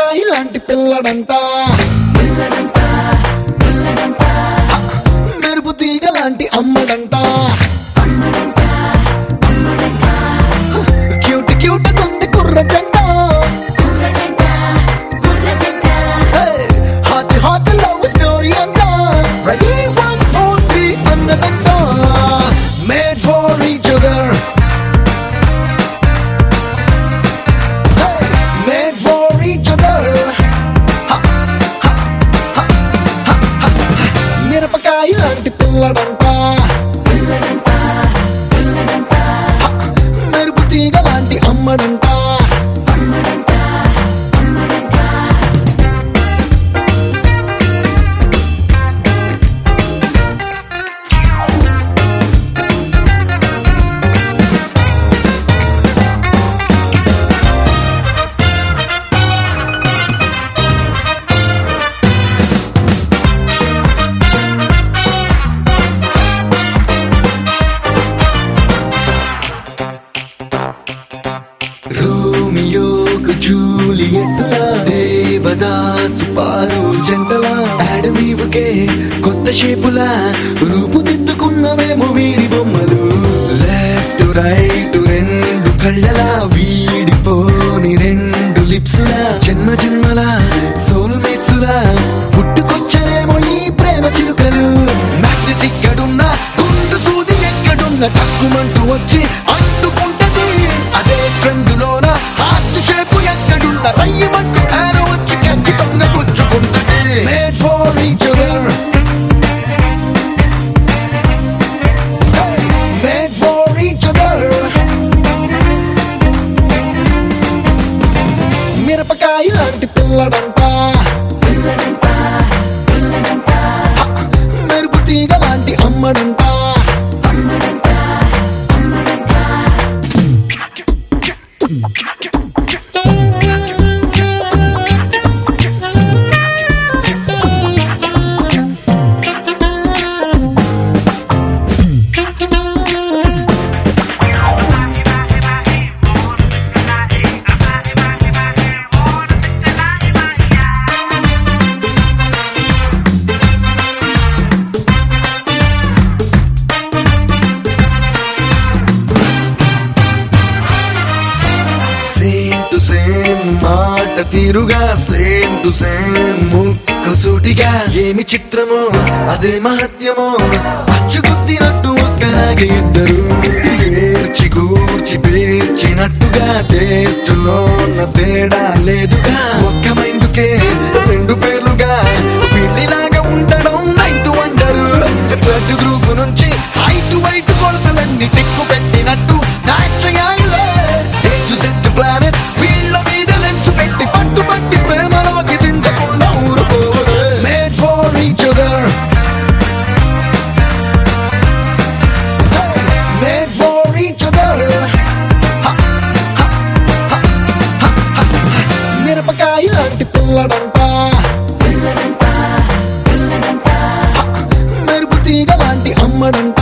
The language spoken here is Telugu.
మిరపకాయ లాంటి పిల్లడంట మెరుపు తీగ లాంటి అమ్మడంట క్యూట్ క్యూట్ కొంది కుర్ర జంట హాట్ హాట్ లవ్ స్టోరీ అంట రెడీ వన్ ఫోర్ త్రీ అన్నదంట made for each other made for each other మిరపకాయ లాంటి పిల్లడంట మెరుపు తీగ లాంటి అమ్మడంట రోమియోకు జూలియట్లా దేవదాసు పారు జంటలా అడవివుకే కొత్త షేపులా రూపుదిద్దుకున్నవేమో వీరి బొమ్మలు లెఫ్ట్ రైట్ రెండు కళ్ళలా వీడిపోని రెండు లిప్సులా జన్మ జన్మల సోల్మేట్సులా పుట్టుకొచ్చనేమో ఈ ప్రేమ చిలుకలు మ్యాగ్నెటిక్ గడున్న గుండు సూది ఎక్కడున్న తక్కుమంటూ వచ్చి అంటుకుంటది అదే ట్రెండ్ లోన హార్ట్ షేప్ ఎక్కడున్న రయ్యమంటూ ఆరో వచ్చి ఖచ్చితంగా గుచ్చుకుంటది made for each other made for each other మిరపకాయ లాంటి పిల్లడంట మెరుపు తీగ లాంటి అమ్మడంట సేమ్ టు సేమ్ మాట తీరుగా సేమ్ టు సేమ్ ముక్కు సూటిగా ఏమి చిత్రమో అదే మహత్యమో అచ్చుగుద్దినట్టు ఒక్కలాగే ఇద్దరు ఏర్చి కూర్చి పేర్చినట్టుగా టేస్ట్ లో ఉన్న తేడా లేదుగా ఒక్క మైందుకే రెండు పేర్లుగా పిల్లిలాగా ఉండడం నైట్ వండరు బ్లడ్ గ్రూప్ నుంచి హైట్ వైట్ కొలతలన్నీ టిక్కు పెట్టినట్టు నాట్యాలే హెచ్చు సెట్ ప్లానెట్స్ వీళ్ళ మీద లెన్స్ పెట్టి పట్టు పట్టి ప్రేమలోకి దించకుండా ఊరుకోరు made for each other made for each other మిరపకాయ లాంటి పిల్లడంట మెరుపు తీగ లాంటి అమ్మడంట